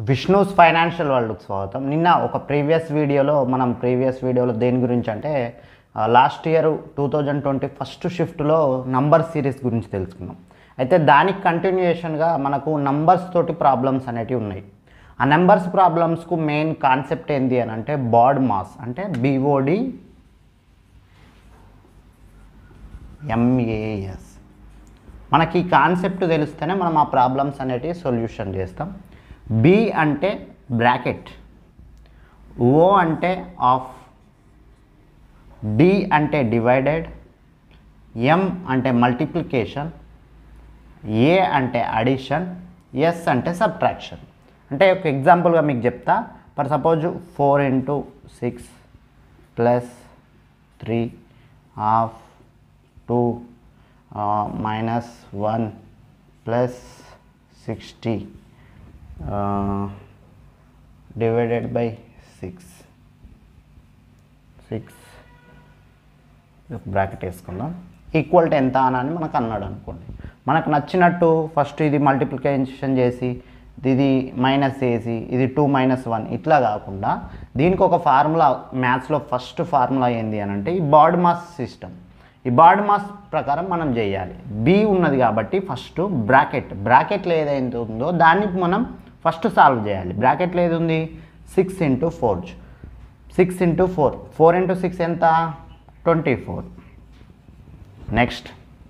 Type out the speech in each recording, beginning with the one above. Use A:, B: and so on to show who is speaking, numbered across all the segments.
A: Vishnu's financial వరల్డ్కి స్వాగతం నిన్న ఒక ప్రీవియస్ వీడియోలో మనం ప్రీవియస్ వీడియోలో దేని గురించి అంటే last year two thousand twenty first షిఫ్ట్లో నంబర్ సిరీస్ గురించి తెలుసుకున్నాం అయితే దానికి కంటిన్యూయేషన్గా మనకు నంబర్స్ తోటి ప్రాబ్లమ్స్ అనేటివి ఉన్నాయి ఆ నెంబర్స్ ప్రాబ్లమ్స్కు మెయిన్ కాన్సెప్ట్ ఏంటి అని అంటే బాడ్ మాస్ అంటే బీఓడి ఎంఏఎస్ మనకి ఈ కాన్సెప్ట్ తెలిస్తేనే మనం ఆ ప్రాబ్లమ్స్ అనేటివి సొల్యూషన్ చేస్తాం బి అంటే బ్రాకెట్ ఓ అంటే ఆఫ్ డి అంటే డివైడెడ్ ఎం అంటే మల్టిప్లికేషన్ ఏ అంటే అడిషన్ ఎస్ అంటే సబ్ట్రాక్షన్ అంటే ఒక ఎగ్జాంపుల్గా మీకు చెప్తా for suppose four into six plus three half two minus one plus sixty divided by six six bracket వేసుకుందాం ఈక్వల్ టు ఎంత అని మనకు అన్నాడు అనుకోండి మనకు నచ్చినట్టు ఫస్ట్ ఇది మల్టిప్లికేషన్ చేసి ఇది మైనస్ చేసి ఇది టూ మైనస్ వన్ ఇట్లా కాకుండా దీనికి ఒక ఫార్ములా మ్యాథ్స్లో ఫస్ట్ ఫార్ములా ఏంది అని అంటే ఈ బాడ్ మాస్ సిస్టమ్ ఈ బాడ్ మాస్ ప్రకారం మనం చేయాలి బి ఉన్నది కాబట్టి ఫస్ట్ బ్రాకెట్ బ్రాకెట్లో ఏదైతే ఉందో దాన్ని మనం ఫస్ట్ సాల్వ్ చేయాలి బ్రాకెట్లో ఏది ఉంది six into four six into four four into six ఎంత ట్వంటీ ఫోర్ నెక్స్ట్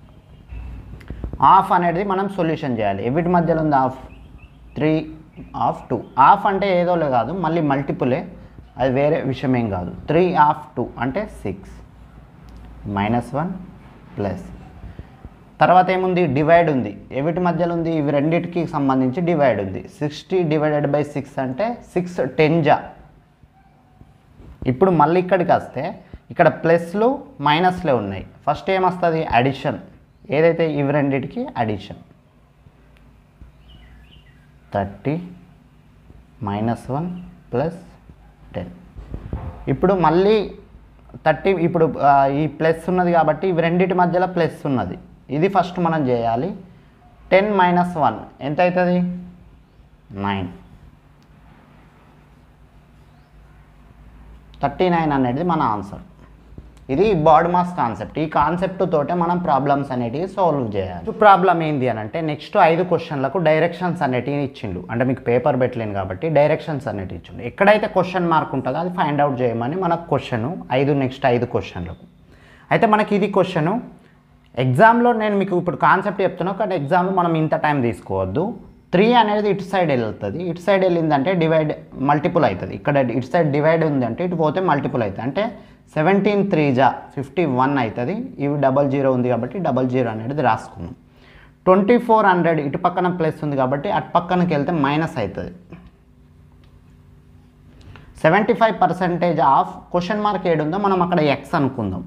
A: ఆఫ్ అనేది మనం సొల్యూషన్ చేయాలి ఎవిటి మధ్యలో ఉంది of three of two of అంటే ఏదోలే కాదు మళ్ళీ మల్టిపులే అది వేరే విషయం ఏం కాదు త్రీ ఆఫ్ టూ అంటే సిక్స్ మైనస్ వన్ ప్లస్ తర్వాత ఏముంది డివైడ్ ఉంది ఎవిటి మధ్యలో ఉంది ఇవి రెండింటికి సంబంధించి డివైడ్ ఉంది సిక్స్టీ డివైడెడ్ బై సిక్స్ అంటే సిక్స్ టెన్ జా ఇప్పుడు మళ్ళీ ఇక్కడికి వస్తే ఇక్కడ ప్లస్లు మైనస్లే ఉన్నాయి ఫస్ట్ ఏమొస్తుంది అడిషన్ ఏదైతే ఇవి రెండింటికి addition thirty minus one plus ten ఇప్పుడు మళ్ళీ థర్టీ ఇప్పుడు ఆ, ఈ ప్లస్ ఉన్నది కాబట్టి ఇవి రెండింటి మధ్యలో ప్లస్ ఉన్నది ఇది ఫస్ట్ మనం చేయాలి టెన్ మైనస్ వన్ ఎంత అవుతుంది నైన్ థర్టీ నైన్ అనేది మన ఆన్సర్ ఇది బాడ్ మాస్ కాన్సెప్ట్ ఈ కాన్సెప్ట్ తోటే మనం ప్రాబ్లమ్స్ అనేటివి సాల్వ్ చేయాలి ప్రాబ్లం ఏంది అని అంటే నెక్స్ట్ ఐదు క్వశ్చన్లకు డైరెక్షన్స్ అనేటివి ఇచ్చిండు అంటే మీకు పేపర్ పెట్టలేను కాబట్టి డైరెక్షన్స్ అనేటివి ఇచ్చిండు ఎక్కడైతే క్వశ్చన్ మార్క్ ఉంటుందో అది ఫైండ్ అవుట్ చేయమని మనకు క్వశ్చన్ ఐదు నెక్స్ట్ ఐదు క్వశ్చన్లకు అయితే మనకి ఇది క్వశ్చన్ ఎగ్జామ్లో నేను మీకు ఇప్పుడు కాన్సెప్ట్ చెప్తున్నా కానీ ఎగ్జామ్లో మనం ఇంత టైం తీసుకోవద్దు త్రీ అనేది ఇటు సైడ్ వెళ్తుంది ఇటు సైడ్ వెళ్ళిందంటే డివైడ్ మల్టిపుల్ అవుతుంది ఇక్కడ ఇటు సైడ్ డివైడ్ ఉంది అంటే ఇటు పోతే మల్టిపుల్ అవుతుంది అంటే సెవెంటీన్ త్రీ జా ఫిఫ్టీ వన్ అవుతుంది ఇవి డబల్ జీరో ఉంది కాబట్టి డబల్ జీరో అనేది రాసుకున్నాం ట్వంటీ ఫోర్ హండ్రెడ్ ఇటు పక్కన ప్లస్ ఉంది కాబట్టి అటు పక్కనకి వెళ్తే మైనస్ అవుతుంది seventy five percentage of question mark ఏడుందో మనం అక్కడ ఎక్స్ అనుకుందాం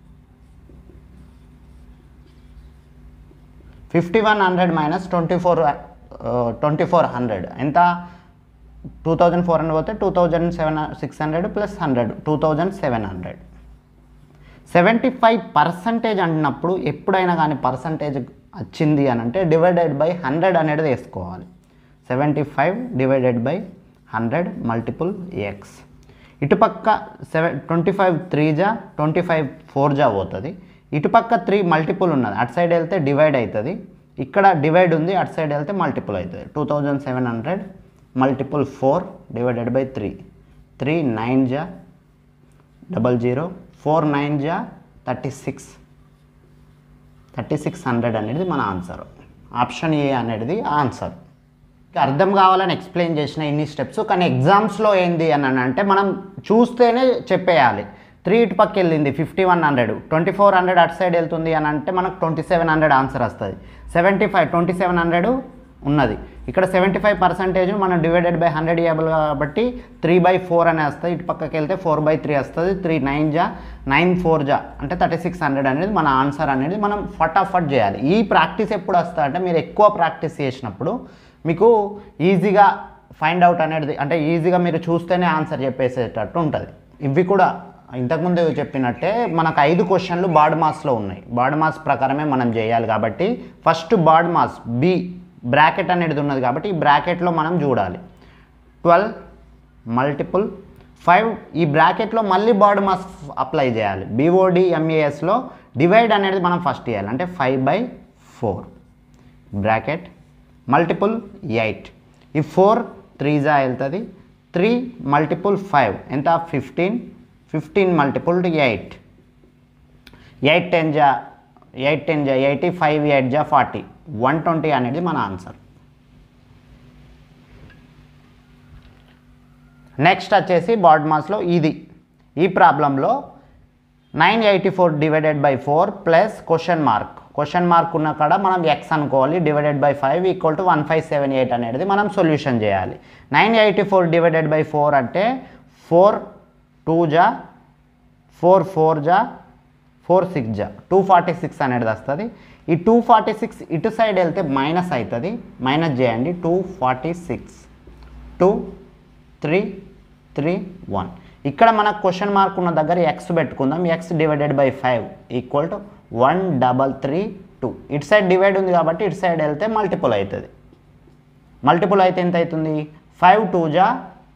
A: fifty one hundred minus twenty four twenty four hundred ఎంత టూ థౌజండ్ ఫోర్ హండ్రెడ్ పోతే two thousand seven six hundred plus hundred two thousand seven hundred seventy five percentage అంటున్నప్పుడు ఎప్పుడైనా కానీ percentage వచ్చింది అని అంటే డివైడెడ్ బై హండ్రెడ్ అనేది వేసుకోవాలి seventy five divided by hundred multiple X ఇటుపక్క సెవెన్ ట్వంటీ ఫైవ్ త్రీ జా ట్వంటీ ఫైవ్ ఫోర్ జా పోతుంది ఇటుపక్క త్రీ మల్టిపుల్ ఉన్నది అటు సైడ్ వెళ్తే డివైడ్ అవుతుంది ఇక్కడ డివైడ్ ఉంది అటు సైడ్ వెళ్తే మల్టిపుల్ అవుతుంది two thousand seven hundred multiple four divided by three three nine జా డబల్ జీరో ఫోర్ నైన్ జా thirty six thirty six hundred అనేది మన ఆన్సర్ ఆప్షన్ ఏ అనేది ఆన్సర్ అర్థం కావాలని ఎక్స్ప్లెయిన్ చేసిన ఇన్ని స్టెప్స్ కానీ ఎగ్జామ్స్లో ఏంది అని అంటే మనం చూస్తేనే చెప్పేయాలి త్రీ ఇటు పక్క వెళ్ళింది fifty one hundred twenty four hundred అటు సైడ్ వెళ్తుంది అని అంటే మనకు ట్వంటీ సెవెన్ హండ్రెడ్ ఆన్సర్ వస్తుంది seventy five twenty seven hundred ఉన్నది ఇక్కడ సెవెంటీ ఫైవ్ పర్సెంటేజ్ మనం డివైడెడ్ బై హండ్రెడ్ ఇయబుల్ కాబట్టి త్రీ బై ఫోర్ అనే వస్తుంది ఇటు పక్కకి వెళ్తే ఫోర్ బై త్రీ వస్తుంది త్రీ నైన్ జా నైన్ ఫోర్ జా అంటే థర్టీ సిక్స్ హండ్రెడ్ అనేది మన ఆన్సర్ అనేది మనం ఫటాఫట్ చేయాలి ఈ ప్రాక్టీస్ ఎప్పుడు వస్తుంది అంటే మీరు ఎక్కువ ప్రాక్టీస్ చేసినప్పుడు మీకు ఈజీగా ఫైండ్ అవుట్ అనేది అంటే ఈజీగా మీరు చూస్తేనే ఆన్సర్ చెప్పేసేటట్టు ఉంటుంది ఇవి కూడా ఇంతకుముందు చెప్పినట్టే మనకు ఐదు క్వశ్చన్లు బాడ్ మాస్లో ఉన్నాయి బాడ్ మాస్ ప్రకారమే మనం చేయాలి కాబట్టి first BODMAS B bracket అనేది ఉన్నది కాబట్టి ఈ బ్రాకెట్లో మనం చూడాలి ట్వెల్వ్ మల్టిపుల్ ఫైవ్ ఈ బ్రాకెట్లో మళ్ళీ బాడ్ మాస్ అప్లై చేయాలి బీఓడి ఎంఏఎస్లో డివైడ్ అనేది మనం ఫస్ట్ చేయాలి అంటే five by four bracket multiple eight ఈ ఫోర్ త్రీ జా వెళ్తుంది త్రీ మల్టిపుల్ ఫైవ్ ఎంత fifteen fifteen multiple eight eight ten జా ఎయిట్ టెన్ జా ఎయిటీ ఫైవ్ ఎయిట్ జా ఫార్టీ వన్ ట్వంటీ అనేది మన ఆన్సర్ నెక్స్ట్ వచ్చేసి బాడ్ మాస్లో ఇది ఈ ప్రాబ్లంలో nine eighty four divided by four plus question mark question mark ఉన్న కాడ మనం ఎక్స్ అనుకోవాలి divided by five equal to one five seven eight అనేది మనం సొల్యూషన్ చేయాలి nine eighty four divided by four అంటే ఫోర్ టూ జా ఫోర్ ఫోర్ జా ఫోర్ సిక్స్ జా టూ ఫార్టీ సిక్స్ అనేది వస్తుంది ఈ టూ ఫార్టీ సిక్స్ ఇటు సైడ్ వెళ్తే మైనస్ అవుతుంది మైనస్ చేయండి two forty six two three three one ఇక్కడ మనకు క్వశ్చన్ మార్క్ ఉన్న దగ్గర ఎక్స్ పెట్టుకుందాం X divided by five equal to one double three two ఇటు సైడ్ డివైడ్ ఉంది కాబట్టి ఇటు సైడ్ వెళ్తే మల్టిపుల్ అవుతుంది మల్టిపుల్ అయితే ఎంత అవుతుంది ఫైవ్ టూ జా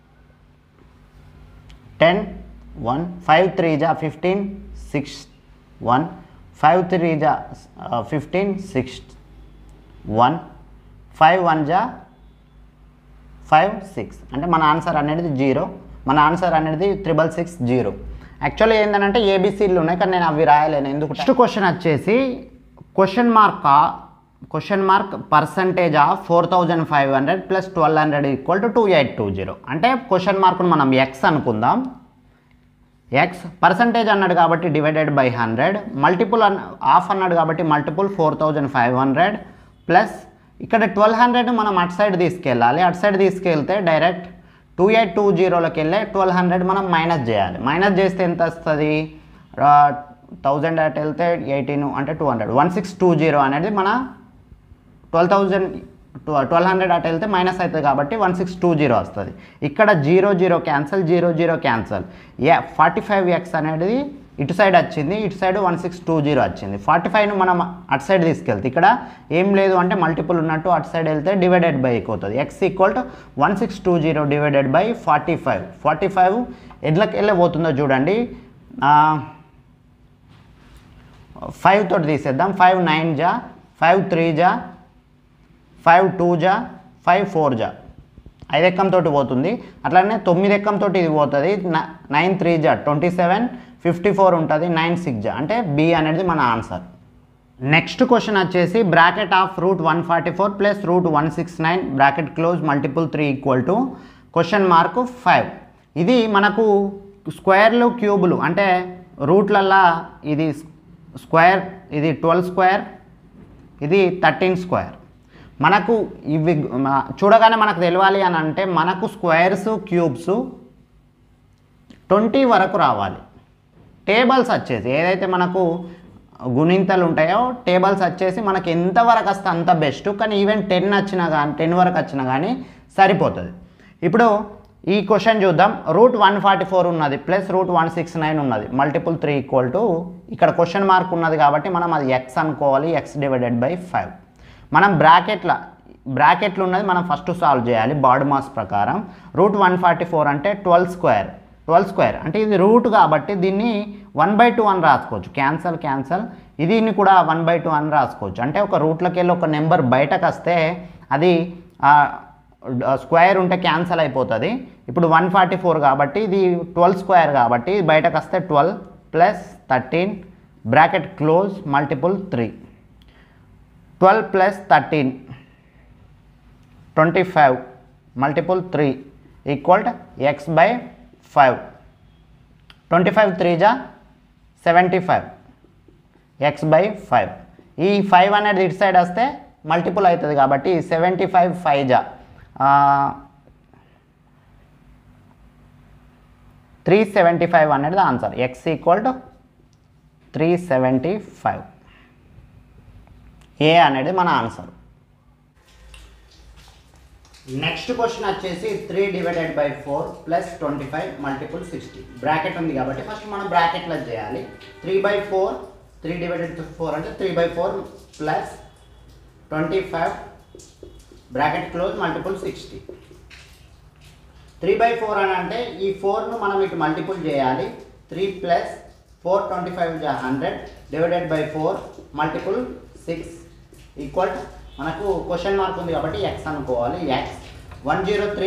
A: టెన్ వన్ ఫైవ్ త్రీ జా fifteen six one five three జా fifteen six one five one జా ఫైవ్ సిక్స్ అంటే మన ఆన్సర్ అనేది జీరో మన ఆన్సర్ అనేది త్రిబల్ సిక్స్ జీరో యాక్చువల్లీ ఏంటంటే ఏబిసిలు ఉన్నాయి కానీ నేను అవి రాయలేను ఎందుకు నెక్స్ట్ క్వశ్చన్ వచ్చేసి question mark question mark percentage of four thousand five hundred plus twelve hundred equal to two eight two zero అంటే క్వశ్చన్ మార్క్ను మనం ఎక్స్ అనుకుందాం ఎక్స్ పర్సంటేజ్ అన్నాడు కాబట్టి డివైడెడ్ బై హండ్రెడ్ మల్టిపుల్ అన్న హాఫ్ అన్నాడు కాబట్టి multiple four thousand five hundred plus ఇక్కడ ట్వెల్వ్ హండ్రెడ్ మనం అటు సైడ్ తీసుకెళ్ళాలి అటు సైడ్ తీసుకెళ్తే డైరెక్ట్ టూ ఎయిట్ టూ జీరోలోకి వెళ్ళి ట్వెల్వ్ హండ్రెడ్ మనం మైనస్ చేయాలి మైనస్ చేస్తే ఎంత వస్తుంది థౌజండ్ అటు వెళ్తే ఎయిటీన్ అంటే two hundred one six two zero అనేది మన ట్వెల్వ్ థౌజండ్ ట్వెల్వ్ హండ్రెడ్ అటు వెళ్తే మైనస్ అవుతుంది కాబట్టి వన్ సిక్స్ టూ జీరో వస్తుంది ఇక్కడ zero zero cancel zero zero cancel A forty five X అనేది ఇటు సైడ్ వచ్చింది ఇటు side one six two zero వచ్చింది ఫార్టీ ఫైవ్ను మనం అటు సైడ్ తీసుకెళ్తే ఇక్కడ ఏం లేదు అంటే మల్టిపుల్ ఉన్నట్టు అటు సైడ్ వెళ్తే డివైడెడ్ బై అవుతుంది X equal to one six two zero divided by forty five forty five ఎడ్లకి వెళ్ళే పోతుందో చూడండి ఫైవ్ తోటి తీసేద్దాం ఫైవ్ నైన్ జా ఫైవ్ త్రీ జా ఫైవ్ టూ జా ఫైవ్ ఫోర్ జా ఐదు ఎక్కంతో పోతుంది అట్లానే తొమ్మిది ఎక్కంతో ఇది పోతుంది నైన్ త్రీ జా ట్వంటీ సెవెన్ ఫిఫ్టీ ఫోర్ ఉంటుంది నైన్ సిక్స్ జా అంటే బి అనేది మన ఆన్సర్ నెక్స్ట్ క్వశ్చన్ వచ్చేసి bracket of root one forty four plus root one six nine bracket close multiple three equal to question mark five ఇది మనకు స్క్వేర్లు క్యూబులు అంటే రూట్లల్లా ఇది స్క్వేర్ ఇది ట్వెల్వ్ స్క్వేర్ ఇది థర్టీన్ స్క్వేర్ మనకు ఇవి మ- చూడగానే మనకు తెలియాలి అని అంటే మనకు స్క్వేర్స్ క్యూబ్స్ ట్వంటీ వరకు రావాలి టేబుల్స్ వచ్చేసి ఏదైతే మనకు గుణింతలు ఉంటాయో టేబుల్స్ వచ్చేసి మనకి ఎంత వరకు వస్తే అంత బెస్ట్ కానీ ఈవెన్ టెన్ వచ్చినా కానీ టెన్ వరకు వచ్చినా కానీ సరిపోతుంది ఇప్పుడు ఈ క్వశ్చన్ చూద్దాం రూట్ వన్ ఫార్టీ ఫోర్ ఉన్నది plus root one six nine ఉన్నది మల్టిపుల్ త్రీ ఈక్వల్ టు ఇక్కడ క్వశ్చన్ మార్క్ ఉన్నది కాబట్టి మనం అది ఎక్స్ అనుకోవాలి ఎక్స్ డివైడెడ్ బై ఫైవ్ మనం బ్రాకెట్ల బ్రాకెట్లు ఉన్నది మనం ఫస్ట్ సాల్వ్ చేయాలి బాడ్ మాస్ ప్రకారం రూట్ వన్ ఫార్టీ ఫోర్ అంటే ట్వెల్వ్ స్క్వేర్ ట్వెల్వ్ స్క్వేర్ అంటే ఇది రూట్ కాబట్టి దీన్ని వన్ బై టూ అని రాసుకోవచ్చు క్యాన్సల్ క్యాన్సల్ దీన్ని కూడా వన్ బై టూ అని రాసుకోవచ్చు అంటే ఒక రూట్లోకి వెళ్ళి ఒక నెంబర్ బయటకు వస్తే అది స్క్వేర్ ఉంటే క్యాన్సల్ అయిపోతుంది ఇప్పుడు వన్ ఫార్టీ ఫోర్ కాబట్టి ఇది ట్వెల్వ్ స్క్వేర్ కాబట్టి బయటకు వస్తే twelve plus thirteen bracket close multiple three twelve plus thirteen twenty five multiple three equal to X by five twenty five three జా seventy five X by five ఈ five అనేది ఇటు side వస్తే multiple అవుతుంది కాబట్టి సెవెంటీ ఫైవ్ ఫైవ్ జా three seventy five అనేది answer X equal to three seventy five A అనేది మన ఆన్సర్ నెక్స్ట్ క్వశ్చన్ వచ్చేసి three divided by four plus twenty five multiple sixty bracket ఉంది కాబట్టి ఫస్ట్ మనం బ్రాకెట్లో చేయాలి three by four three divided by four అంటే three by four plus twenty five bracket close multiple sixty three by four అని అంటే ఈ ఫోర్ను మనం ఇటు మల్టిపుల్ చేయాలి three plus four twenty five జా hundred divided by four multiple six equal మనకు క్వశ్చన్ మార్క్ ఉంది కాబట్టి ఎక్స్ అనుకోవాలి X one zero three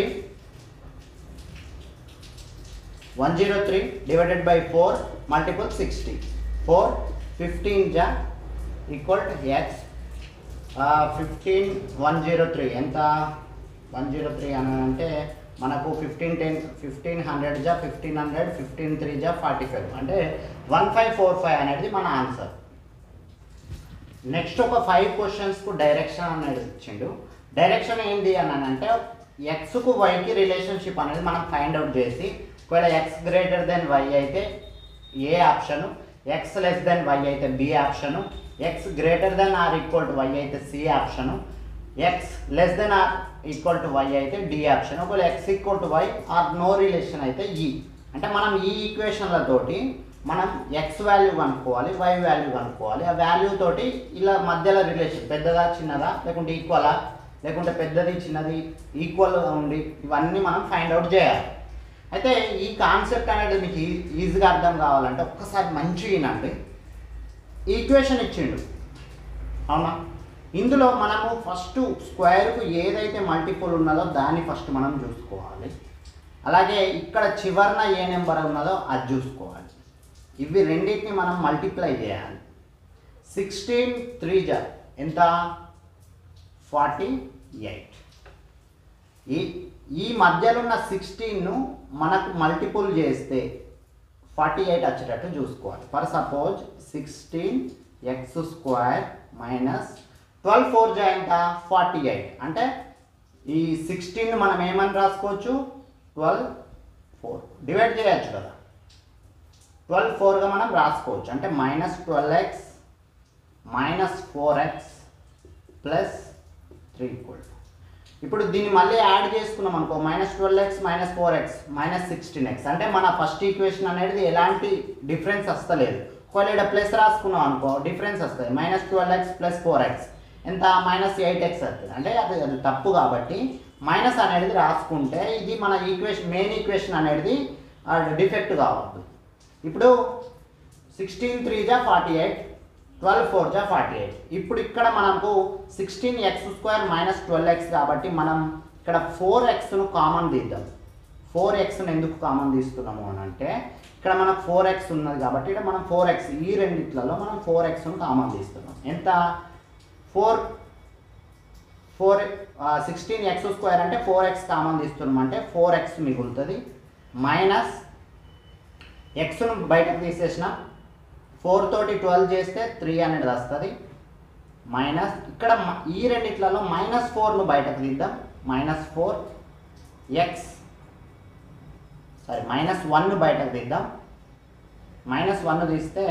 A: one zero three divided by four multiple sixty four fifteen జా equal to X fifteen one zero three ఎంత one zero three అని అంటే మనకు fifteen ten fifteen hundred జా fifteen hundred fifteen three జా forty five అంటే one five four five అనేది మన ఆన్సర్ నెక్స్ట్ ఒక ఫైవ్ క్వశ్చన్స్కు డైరెక్షన్ అనేది ఇచ్చిండు డైరెక్షన్ ఏంటి అని అంటే ఎక్స్కు వైకి రిలేషన్షిప్ అనేది మనం ఫైండ్ అవుట్ చేసి ఒకవేళ ఎక్స్ గ్రేటర్ దెన్ వై అయితే A option X less than Y అయితే B option X greater than or equal to Y అయితే C option X less than or equal to Y అయితే D option ఒకవేళ X equal to Y or no relation అయితే ఈ అంటే మనం ఈ ఈక్వేషన్లతోటి మనం ఎక్స్ వాల్యూ కనుక్కోవాలి వై వాల్యూ కనుక్కోవాలి ఆ వాల్యూ తోటి ఇలా మధ్యలో రిలేషన్ పెద్దదా చిన్నదా లేకుంటే ఈక్వలా లేకుంటే పెద్దది చిన్నది ఈక్వల్ ఉండి ఇవన్నీ మనం ఫైండ్ అవుట్ చేయాలి అయితే ఈ కాన్సెప్ట్ అనేది మీకు ఈ- ఈజీగా అర్థం కావాలంటే ఒక్కసారి మంచిగా వినండి ఈక్వేషన్ ఇచ్చిండు అవునా ఇందులో మనము ఫస్ట్ స్క్వేర్కు ఏదైతే మల్టిపుల్ ఉన్నదో దాన్ని ఫస్ట్ మనం చూసుకోవాలి అలాగే ఇక్కడ చివరన ఏ నెంబర్ ఉన్నదో అది చూసుకోవాలి ఇవి రెండింటిని మనం మల్టిప్లై చేయాలి సిక్స్టీన్ త్రీ జా ఎంత ఫార్టీ ఎయిట్ ఈ ఈ మధ్యలో ఉన్న సిక్స్టీన్ను మనకు మల్టిపుల్ చేస్తే ఫార్టీ ఎయిట్ వచ్చేటట్టు చూసుకోవాలి for suppose sixteen X square minus twelve four జా ఎంత ఫార్టీ ఎయిట్ అంటే ఈ సిక్స్టీన్ మనం ఏమని రాసుకోవచ్చు ట్వెల్వ్ ఫోర్ డివైడ్ చేయొచ్చు కదా ట్వెల్వ్ ఫోర్గా మనం రాసుకోవచ్చు అంటే minus twelve X minus four X plus three equal ఇప్పుడు దీన్ని మళ్ళీ యాడ్ చేసుకున్నాం అనుకో minus twelve X minus four X minus sixteen X అంటే మన ఫస్ట్ ఈక్వేషన్ అనేది ఎలాంటి డిఫరెన్స్ వస్తలేదు ఒకవేళ ఇక్కడ ప్లస్ రాసుకున్నాం అనుకో డిఫరెన్స్ వస్తుంది minus twelve X plus four X ఎంత మైనస్ ఎయిట్ ఎక్స్ వస్తుంది అంటే అది అది తప్పు కాబట్టి మైనస్ అనేది రాసుకుంటే ఇది మన ఈక్వేషన్ మెయిన్ ఈక్వేషన్ అనేది డిఫెక్ట్ కావద్దు ఇప్పుడు సిక్స్టీన్ త్రీ జా ఫార్టీ ఎయిట్ ట్వెల్వ్ ఫోర్ జా ఫార్టీ ఎయిట్ ఇప్పుడు ఇక్కడ మనకు sixteen X square minus twelve X కాబట్టి మనం ఇక్కడ ఫోర్ ఎక్స్ను కామన్ తీద్దాం ఫోర్ ఎక్స్ను ఎందుకు కామన్ తీస్తున్నాము అని అంటే ఇక్కడ మనకు ఫోర్ ఎక్స్ ఉన్నది కాబట్టి ఇక్కడ మనం ఫోర్ ఎక్స్ ఈ రెండిట్లలో మనం ఫోర్ ఎక్స్ను కామన్ తీస్తున్నాం ఎంత four four sixteen X square అంటే ఫోర్ ఎక్స్ కామన్ తీస్తున్నాం అంటే ఫోర్ ఎక్స్ మిగులుతుంది మైనస్ ఎక్స్ను బయటకు తీసేసిన ఫోర్ తోటి ట్వెల్వ్ చేస్తే త్రీ అనేది వస్తుంది మైనస్ ఇక్కడ మ- ఈ రెండిట్లలో మైనస్ ఫోర్ను బయటకు తీద్దాం minus four x sorry minus one బయటకు తీద్దాం మైనస్ వన్ తీస్తే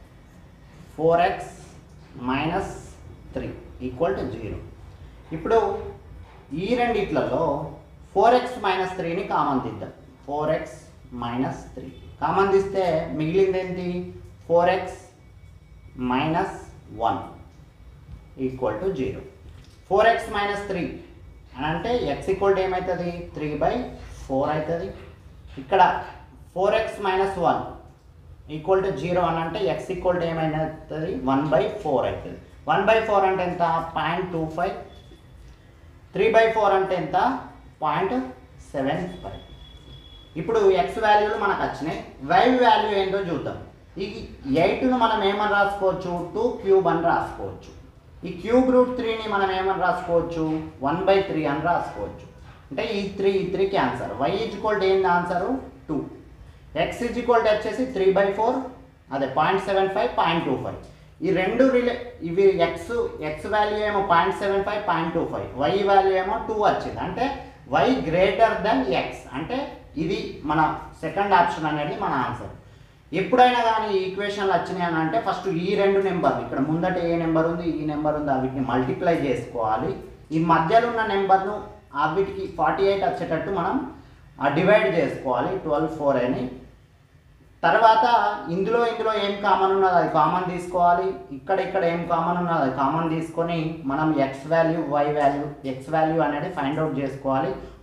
A: four X minus three equal to zero ఇప్పుడు ఈ రెండిట్లలో ఫోర్ ఎక్స్ మైనస్ త్రీని కామన్ తీద్దాం four X minus three common తీస్తే మిగిలింది ఏంటి four X minus one equal to zero four X minus three అని అంటే ఎక్స్ ఈక్వల్ టు ఏమవుతుంది త్రీ బై ఫోర్ అవుతుంది ఇక్కడ four X minus one equal to zero అని అంటే ఎక్స్ ఈక్వల్ టు ఏమైతుంది వన్ బై ఫోర్ అవుతుంది వన్ బై ఫోర్ అంటే ఎంత point two five three by four అంటే ఎంత పాయింట్ సెవెన్ ఫైవ్ ఇప్పుడు ఎక్స్ వాల్యూలు మనకు వచ్చినాయి వై వాల్యూ ఏంటో చూద్దాం ఈ ఎయిట్ను మనం ఏమని రాసుకోవచ్చు టూ క్యూబ్ అని రాసుకోవచ్చు ఈ క్యూబ్ రూట్ త్రీని మనం ఏమని రాసుకోవచ్చు వన్ బై త్రీ అని రాసుకోవచ్చు అంటే ఈ త్రీ ఈ three cancel y is equal to ఏంటి answer two x is equal to వచ్చేసి త్రీ బై ఫోర్ అదే point seven five point two five ఈ రెండు రిలే ఇవి ఎక్స్ ఎక్స్ వాల్యూ ఏమో point seven five point two five y value ఏమో two వచ్చింది అంటే వై గ్రేటర్ దెన్ ఎక్స్ అంటే ఇది మన సెకండ్ ఆప్షన్ అనేది మన ఆన్సర్ ఎప్పుడైనా కానీ ఈ ఈక్వేషన్లు వచ్చినాయి అని అంటే ఫస్ట్ ఈ రెండు నెంబర్లు ఇక్కడ ముందట ఏ నెంబర్ ఉంది ఈ నెంబర్ ఉంది వీటిని మల్టిప్లై చేసుకోవాలి ఈ మధ్యలో ఉన్న నెంబర్ను వీటికి ఫార్టీ ఎయిట్ వచ్చేటట్టు మనం డివైడ్ చేసుకోవాలి ట్వెల్వ్ ఫోర్ అని తర్వాత ఇందులో ఇందులో ఏం కామన్ ఉన్నది అది కామన్ తీసుకోవాలి ఇక్కడ ఇక్కడ ఏం కామన్ ఉన్నది అది కామన్ తీసుకొని మనం X value y value x value అనేది ఫైండ్ అవుట్ చేసుకోవాలి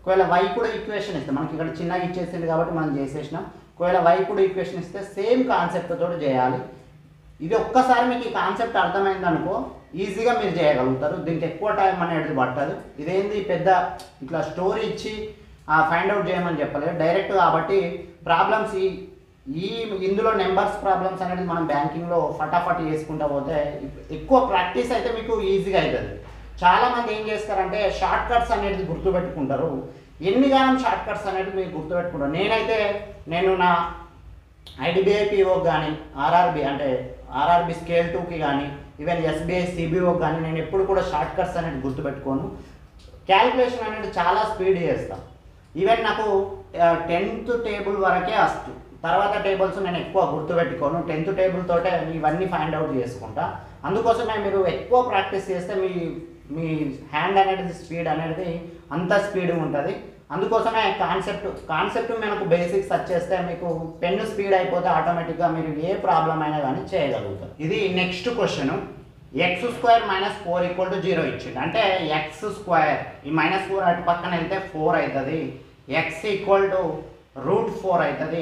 A: ఒకవేళ వై కూడా ఈక్వేషన్ ఇస్తే మనకి ఇక్కడ చిన్నగా ఇచ్చేసింది కాబట్టి మనం చేసేసినాం ఒకవేళ వై కూడా ఈక్వేషన్ ఇస్తే సేమ్ కాన్సెప్ట్ తోటి చేయాలి ఇది ఒక్కసారి మీకు ఈ కాన్సెప్ట్ అర్థమైంది అనుకో ఈజీగా మీరు చేయగలుగుతారు దీనికి ఎక్కువ టైం అనేది పట్టదు ఇదేంది పెద్ద ఇట్లా స్టోరీ ఇచ్చి ఫైండ్ అవుట్ చేయమని చెప్పలేదు డైరెక్ట్ కాబట్టి ప్రాబ్లమ్స్ ఈ ఈ ఇందులో నెంబర్స్ ప్రాబ్లమ్స్ అనేది మనం బ్యాంకింగ్లో ఫటాఫట్ చేసుకుంటా పోతే ఎక్కువ ప్రాక్టీస్ అయితే మీకు ఈజీగా అవుతుంది చాలా మంది ఏం చేస్తారంటే షార్ట్ కట్స్ అనేది గుర్తుపెట్టుకుంటారు ఎన్ని గానం షార్ట్ కట్స్ అనేది మీరు గుర్తుపెట్టుకుంటారు నేనైతే నేను నా ఐడిబిఐ పిఓకి కానీ ఆర్ఆర్బి అంటే ఆర్ఆర్బి స్కేల్ టూకి కానీ ఈవెన్ ఎస్బీఐ సిబిఓకి కానీ నేను ఎప్పుడు కూడా షార్ట్ కట్స్ అనేది గుర్తుపెట్టుకోను క్యాలిక్యులేషన్ అనేది చాలా స్పీడ్ చేస్తాను ఈవెన్ నాకు టెన్త్ టేబుల్ వరకే వస్తు తర్వాత టేబుల్స్ నేను ఎక్కువ గుర్తుపెట్టుకోను టెన్త్ టేబుల్ తోటే ఇవన్నీ ఫైండ్ అవుట్ చేసుకుంటా అందుకోసమే మీరు ఎక్కువ ప్రాక్టీస్ చేస్తే మీ మీ హ్యాండ్ అనేది స్పీడ్ అనేది అంత స్పీడ్ ఉంటుంది అందుకోసమే కాన్సెప్ట్ కాన్సెప్ట్ మనకు బేసిక్స్ వచ్చేస్తే మీకు పెన్ స్పీడ్ అయిపోతే ఆటోమేటిక్గా మీరు ఏ ప్రాబ్లం అయినా కానీ చేయగలుగుతారు ఇది next question x square minus four equal to zero ఇచ్చిండు అంటే ఎక్స్ స్క్వేర్ ఈ మైనస్ ఫోర్ అటు పక్కన వెళ్తే ఫోర్ అవుతుంది X equal to root four అవుతుంది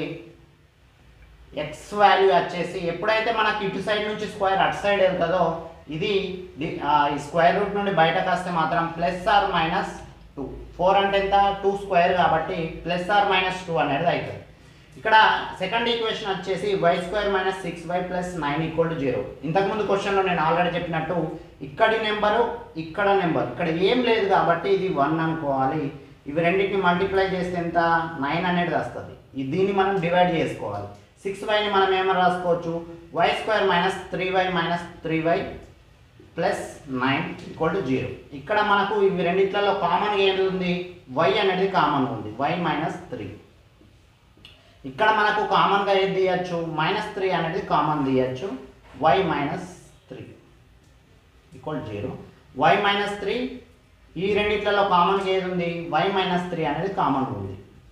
A: ఎక్స్ వాల్యూ వచ్చేసి ఎప్పుడైతే మనకి ఇటు సైడ్ నుంచి స్క్వేర్ అటు సైడ్ వెళ్తుందో ఇది ది- ఆ, ఈ స్క్వేర్ రూట్ నుండి బయటకు వస్తే మాత్రం plus or minus two four అంటే ఎంత టూ స్క్వేర్ కాబట్టి ప్లస్ ఆర్ మైనస్ టూ అనేది అవుతుంది ఇక్కడ సెకండ్ ఈక్వేషన్ వచ్చేసి y square minus six y plus nine equal to zero ఇంతకుముందు క్వశ్చన్లో నేను ఆల్రెడీ చెప్పినట్టు ఇక్కడి నెంబరు ఇక్కడ నెంబర్ ఇక్కడ ఏం లేదు కాబట్టి ఇది వన్ అనుకోవాలి ఇవి రెండింటిని మల్టిప్లై చేస్తే ఎంత నైన్ అనేది వస్తుంది ఇది- దీన్ని మనం డివైడ్ చేసుకోవాలి సిక్స్ వైని మనం ఏమని రాసుకోవచ్చు y square minus three y minus three y plus nine equal to zero ఇక్కడ మనకు ఇవి రెండిట్లలో కామన్ ఏది ఉంది వై అనేది కామన్ ఉంది వై మైనస్ త్రీ ఇక్కడ మనకు కామన్గా ఏది తీయచ్చు మైనస్ త్రీ అనేది కామన్ తీయచ్చు y minus three equal zero y minus three ఈ రెండిట్లలో కామన్గా ఏది ఉంది వై మైనస్ త్రీ అనేది కామన్ ఉంది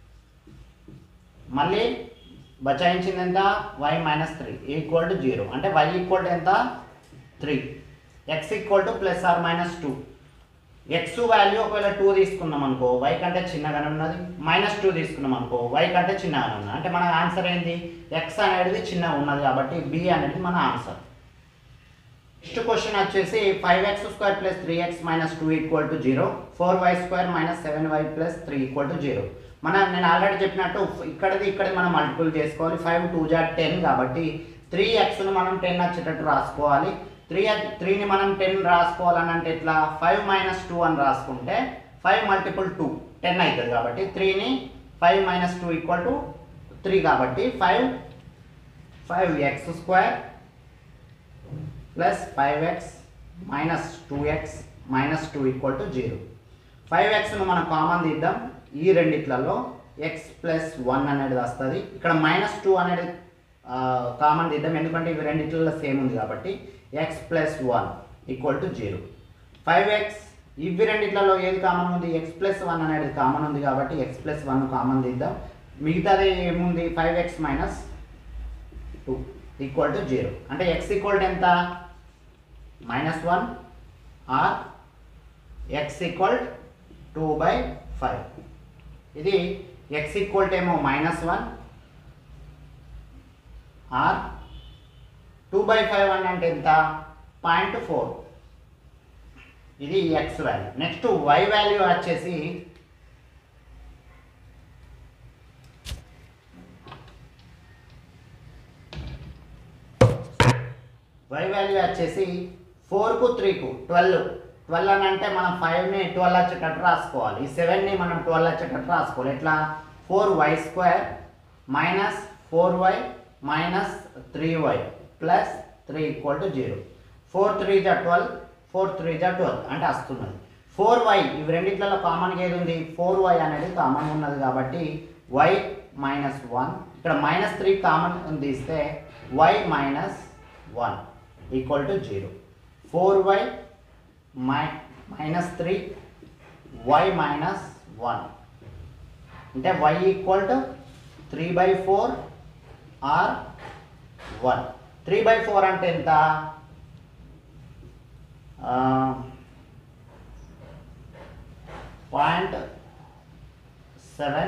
A: మళ్ళీ బచాయించింది ఎంత y minus three equal to zero అంటే వై ఈక్వల్ టు ఎంత three x equal to plus or minus two x value ఒకవేళ టూ తీసుకున్నాం అనుకో వై కంటే చిన్నగానే ఉన్నది మైనస్ టూ తీసుకున్నాం అనుకో వై కంటే చిన్నగానే ఉన్నది అంటే మన ఆన్సర్ ఏంది ఎక్స్ అనేది చిన్నగా ఉన్నది కాబట్టి బి అనేది మన ఆన్సర్ నెక్స్ట్ క్వశ్చన్ వచ్చేసి five x square plus three x minus two equal to zero four y square minus seven y plus three equal to zero మన నేను ఆల్రెడీ చెప్పినట్టు ఇక్కడిది ఇక్కడ మనం మల్టిపుల్ చేసుకోవాలి ఫైవ్ టూ జా టెన్ కాబట్టి త్రీ ఎక్స్ను మనం టెన్ వచ్చేటట్టు రాసుకోవాలి త్రీ త్రీని మనం టెన్ రాసుకోవాలని అంటే ఎట్లా ఫైవ్ మైనస్ టూ అని రాసుకుంటే ఫైవ్ మల్టిపుల్ టూ టెన్ అవుతుంది కాబట్టి త్రీని five minus two equal to three కాబట్టి five five x square plus five x minus two x minus two equal to zero five ఎక్స్ను మనం కామన్ తీద్దాం ఈ రెండిట్లలో ఎక్స్ ప్లస్ వన్ అనేది వస్తుంది ఇక్కడ మైనస్ టూ అనేది కామన్ తీద్దాం ఎందుకంటే ఇవి రెండిట్లలో సేమ్ ఉంది కాబట్టి x plus one equal to zero five x ఇవి రెండిట్లలో ఏది కామన్ ఉంది ఎక్స్ ప్లస్ వన్ అనేది కామన్ ఉంది కాబట్టి ఎక్స్ ప్లస్ వన్ కామన్ తీద్దాం మిగతాది ఏముంది five x minus two equal to zero అంటే ఎక్స్ ఈక్వల్ టు ఎంత minus one or x equal two by five ఇది ఎక్స్ ఈక్వల్ టు ఏమో minus one or two by five అని అంటే ఎంత పాయింట్ ఫోర్ ఇది x value next y value వచ్చేసి y value వచ్చేసి ఫోర్కు త్రీకు ట్వెల్వ్ ట్వెల్వ్ అని అంటే మనం ఫైవ్ని ట్వెల్వ్ వచ్చేటట్టు రాసుకోవాలి ఈ సెవెన్ని మనం ట్వెల్వ్ వచ్చేటట్టు రాసుకోవాలి ఎట్లా four y square minus four y minus three y plus three equal to zero four three జా ట్వెల్వ్ ఫోర్ త్రీ జా ట్వెల్వ్ అంటే వస్తున్నది ఫోర్ వై ఇవి రెండిట్లలో కామన్గా ఏది ఉంది ఫోర్ వై అనేది కామన్ ఉన్నది కాబట్టి వై మైనస్ వన్ ఇక్కడ మైనస్ త్రీ కామన్ తీస్తే y minus one equal to zero four y మై minus three y minus one అంటే y equal to three by four or one three by four అంటే ఎంత point seven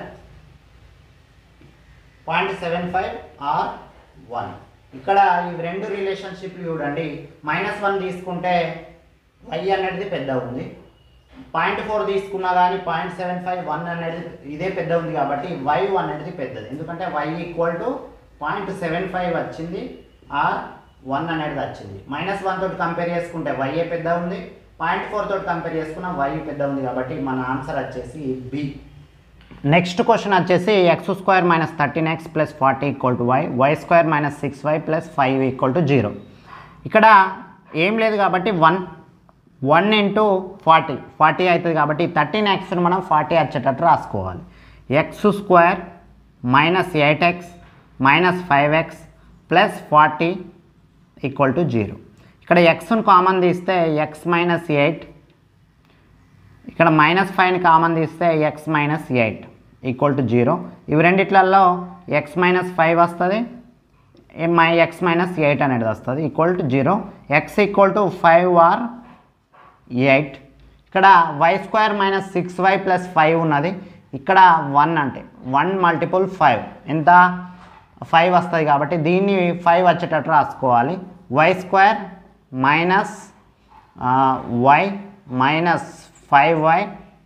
A: point seven five or one ఇక్కడ ఈ రెండు రిలేషన్షిప్లు చూడండి minus one తీసుకుంటే why అనేది పెద్ద ఉంది పాయింట్ ఫోర్ తీసుకున్నా కానీ పాయింట్ సెవెన్ ఫైవ్ వన్ అనేది ఇదే పెద్ద ఉంది కాబట్టి వై అనేది పెద్దది ఎందుకంటే y equal to point seven five వచ్చింది ఆర్ వన్ అనేది వచ్చింది మైనస్ వన్ తోటి కంపేర్ చేసుకుంటే వైఏ పెద్ద ఉంది పాయింట్ ఫోర్ తోటి కంపేర్ చేసుకున్న వై పెద్ద ఉంది కాబట్టి మన ఆన్సర్ వచ్చేసి బి నెక్స్ట్ క్వశ్చన్ వచ్చేసి x square minus thirteen x plus forty equal to y y square minus six y plus five equal to zero ఇక్కడ ఏం లేదు కాబట్టి one one into forty forty అవుతుంది కాబట్టి థర్టీన్ ఎక్స్ని మనం ఫార్టీ వచ్చేటట్టు రాసుకోవాలి x square minus eight x minus five x plus forty equal to zero ఇక్కడ ఎక్స్ను కామన్ తీస్తే ఎక్స్ మైనస్ ఎయిట్ ఇక్కడ మైనస్ ఫైవ్ని కామన్ తీస్తే x minus eight equal to zero ఇవి రెండిట్లలో ఎక్స్ మైనస్ ఫైవ్ వస్తుంది మై ఎక్స్ మైనస్ ఎయిట్ అనేది వస్తుంది equal to zero x equal to five or eight ఇక్కడ y square minus six y plus five ఉన్నది ఇక్కడ వన్ అంటే వన్ మల్టిపుల్ ఫైవ్ ఎంత ఫైవ్ వస్తుంది కాబట్టి దీన్ని ఫైవ్ వచ్చేటట్టు రాసుకోవాలి y square minus y minus five y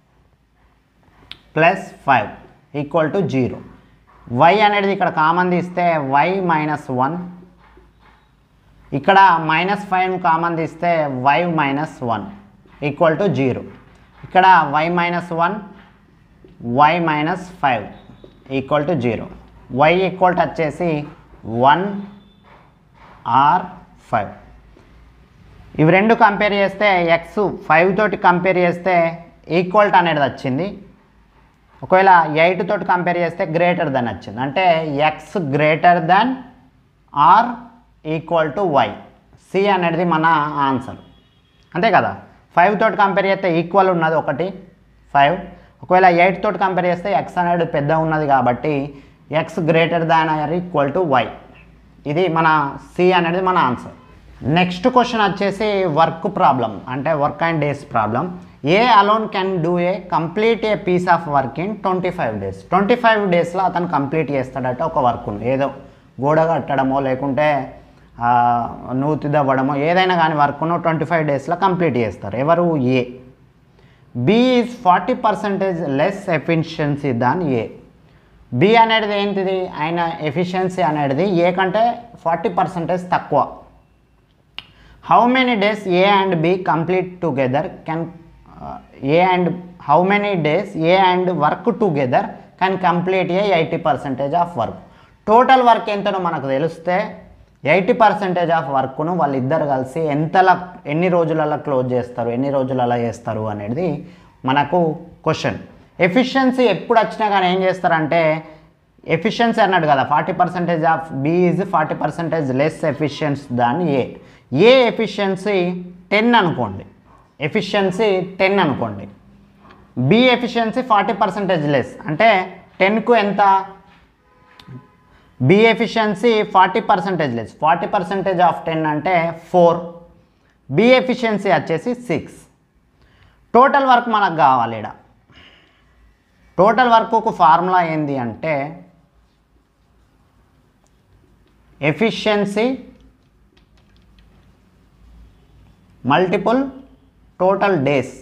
A: plus five equal to zero y అనేది ఇక్కడ కామన్ తీస్తే వై మైనస్ వన్ ఇక్కడ మైనస్ ఫైవ్ కామన్ తీస్తే y minus one equal to zero ఇక్కడ y minus one y minus five equal to zero y equal to వచ్చేసి one or five ఇవి రెండు compare చేస్తే ఎక్స్ ఫైవ్ తోటి compare చేస్తే equal to అనేది వచ్చింది ఒకవేళ ఎయిట్ తోటి కంపేర్ చేస్తే గ్రేటర్ దెన్ వచ్చింది అంటే x greater than or equal to y C అనేది మన ఆన్సర్ అంతే కదా ఫైవ్ తోటి కంపేర్ చేస్తే ఈక్వల్ ఉన్నది ఒకటి ఫైవ్ ఒకవేళ ఎయిట్ తోటి కంపేర్ చేస్తే ఎక్స్ అనేది పెద్ద ఉన్నది కాబట్టి x greater than or equal to y ఇది మన సి అనేది మన ఆన్సర్ నెక్స్ట్ క్వశ్చన్ వచ్చేసి వర్క్ ప్రాబ్లం అంటే work and days problem A alone can do a complete a piece of work in twenty five days twenty five డేస్లో అతను complete చేస్తాడట ఒక వర్క్ ఏదో గోడ కట్టడమో లేకుంటే ఆ, నూతి దవ్వడమో ఏదైనా కానీ వర్క్ను ట్వంటీ ఫైవ్ డేస్లో కంప్లీట్ చేస్తారు ఎవరు A B is forty percentage less efficiency than A B అనేది ఏంటిది ఆయన ఎఫిషియన్సీ అనేది ఏ కంటే ఫార్టీ పర్సెంటేజ్ తక్కువ how many days A and B complete together can A and how many days A and work together can complete a eighty percentage of work total work ఎంతనో మనకు తెలిస్తే eighty percentage of వర్క్ను వాళ్ళిద్దరు కలిసి ఎంతలా ఎన్ని రోజులలో క్లోజ్ చేస్తారు ఎన్ని రోజులలో చేస్తారు అనేది మనకు క్వశ్చన్ ఎఫిషియన్సీ ఎప్పుడు వచ్చినా కానీ ఏం చేస్తారంటే ఎఫిషియన్సీ అన్నాడు కదా forty percentage of B is forty percentage less efficiency than A A efficiency ten అనుకోండి ఎఫిషియన్సీ టెన్ అనుకోండి B efficiency forty percentage less అంటే టెన్కు ఎంత B efficiency forty percentage less forty percentage of ten అంటే four B efficiency వచ్చేసి six total work మనకు కావాలి ఇక్కడ టోటల్ వర్క్ ఒక ఫార్ములా ఏంది అంటే ఎఫిషియన్సీ మల్టిపుల్ టోటల్ డేస్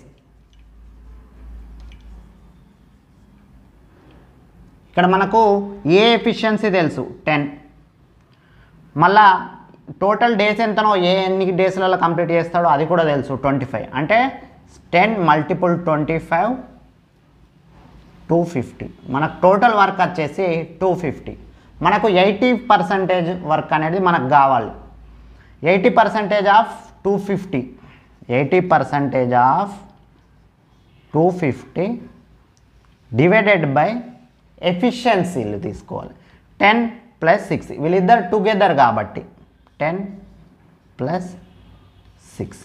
A: ఇక్కడ మనకు ఏ ఎఫిషియన్సీ తెలుసు టెన్ మళ్ళా టోటల్ డేస్ ఎంతనో ఏ ఎన్ని డేస్లలో కంప్లీట్ చేస్తాడో అది కూడా తెలుసు ట్వంటీ ఫైవ్ అంటే ten multiple twenty five two fifty మనకు టోటల్ వర్క్ వచ్చేసి టూ ఫిఫ్టీ మనకు ఎయిటీ పర్సంటేజ్ వర్క్ అనేది మనకు కావాలి eighty percentage of two fifty eighty percentage of two fifty divided by ఎఫిషియన్సీలు తీసుకోవాలి టెన్ ప్లస్ సిక్స్ వీళ్ళిద్దరు టుగెదర్ కాబట్టి టెన్ ప్లస్ సిక్స్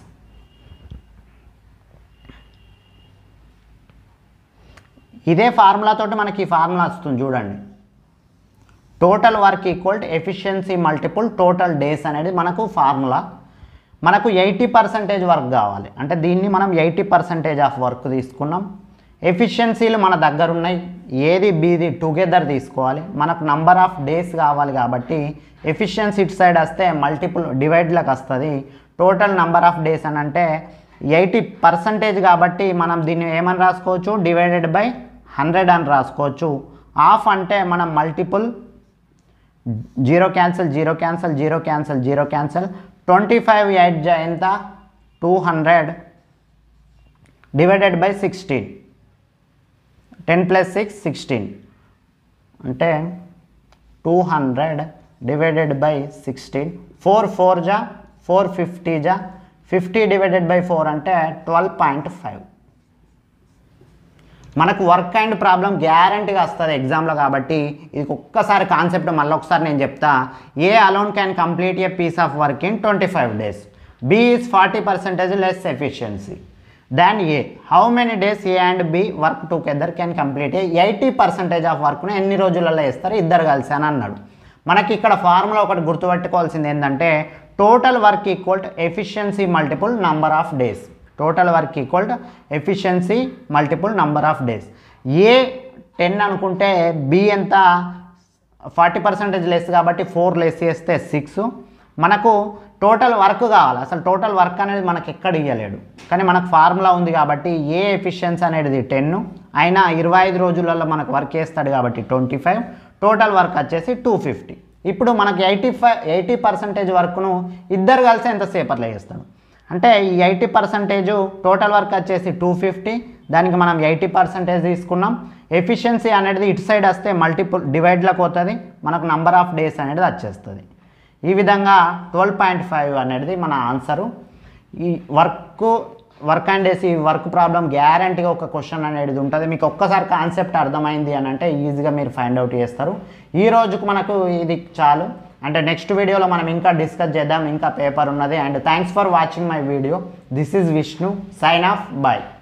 A: ఇదే ఫార్ములా తోటి మనకి ఈ ఫార్ములా వస్తుంది చూడండి total work equal to efficiency multiple total days అనేది మనకు ఫార్ములా మనకు ఎయిటీ పర్సెంటేజ్ వర్క్ కావాలి అంటే దీన్ని మనం ఎయిటీ పర్సెంటేజ్ ఆఫ్ వర్క్ తీసుకున్నాం ఎఫిషియన్సీలు మన దగ్గర ఉన్నాయి ఏది బీది టుగెదర్ తీసుకోవాలి మనకు నంబర్ ఆఫ్ డేస్ కావాలి కాబట్టి ఎఫిషియన్సీ ఇటు సైడ్ వస్తే మల్టిపుల్ డివైడ్లకు వస్తుంది టోటల్ నంబర్ ఆఫ్ డేస్ అని అంటే ఎయిటీ పర్సంటేజ్ కాబట్టి మనం దీన్ని ఏమని రాసుకోవచ్చు డివైడెడ్ బై హండ్రెడ్ అని రాసుకోవచ్చు ఆఫ్ అంటే మనం multiple zero cancel zero cancel zero cancel zero cancel twenty five eight జా ఎంత two hundred divided by sixteen ten plus six sixteen అంటే two hundred divided by sixteen four four జా four fifty జా fifty divided by four అంటే twelve point five మనకు work and problem గ్యారంటీగా వస్తుంది ఎగ్జామ్లో కాబట్టి ఇది ఒక్కసారి కాన్సెప్ట్ మళ్ళీ ఒకసారి నేను చెప్తా A alone can complete a piece of work in twenty five days B is forty percentage less efficiency than A how many days A and B work together can complete a eighty percentage of వర్క్ను ఎన్ని రోజులలో వేస్తారు ఇద్దరు కలిసి అని అన్నాడు మనకి ఇక్కడ ఫార్ములా ఒకటి గుర్తుపెట్టుకోవాల్సింది ఏంటంటే total work equal to efficiency multiple number of days total work equal to efficiency multiple number of days A ten అనుకుంటే బి ఎంత ఫార్టీ పర్సెంటేజ్ లెస్ కాబట్టి ఫోర్ లెస్ చేస్తే సిక్స్ మనకు టోటల్ వర్క్ కావాలి అసలు టోటల్ వర్క్ అనేది మనకి ఎక్కడ ఇవ్వలేడు కానీ మనకు ఫార్ములా ఉంది కాబట్టి ఏ ఎఫిషియన్సీ అనేది టెన్ అయినా ఇరవై ఐదు రోజులలో మనకు వర్క్ చేస్తాడు కాబట్టి ట్వంటీ ఫైవ్ టోటల్ వర్క్ వచ్చేసి టూ ఫిఫ్టీ ఇప్పుడు మనకి ఎయిటీ ఫైవ్ ఎయిటీ పర్సెంటేజ్ వర్క్ను ఇద్దరు కలిసి ఎంతసేపట్లో చేస్తాడు అంటే ఈ ఎయిటీ పర్సెంటేజ్ టోటల్ వర్క్ వచ్చేసి టూ ఫిఫ్టీ దానికి మనం ఎయిటీ పర్సెంటేజ్ తీసుకున్నాం ఎఫిషియన్సీ అనేది ఇటు సైడ్ వస్తే మల్టిపుల్ డివైడ్లకు పోతుంది మనకు నంబర్ ఆఫ్ డేస్ అనేది వచ్చేస్తుంది ఈ విధంగా ట్వెల్వ్ పాయింట్ ఫైవ్ అనేది మన ఆన్సరు ఈ వర్క్ వర్క్ అండ్ డేస్ ఈ వర్క్ ప్రాబ్లం గ్యారంటీగా ఒక క్వశ్చన్ అనేది ఉంటుంది మీకు ఒక్కసారి కాన్సెప్ట్ అర్థమైంది అని అంటే ఈజీగా మీరు ఫైండ్ అవుట్ చేస్తారు ఈ రోజుకు మనకు ఇది చాలు అంటే నెక్స్ట్ వీడియోలో మనం ఇంకా డిస్కస్ చేద్దాం ఇంకా పేపర్ ఉన్నది and thanks for watching my video this is Vishnu sign off bye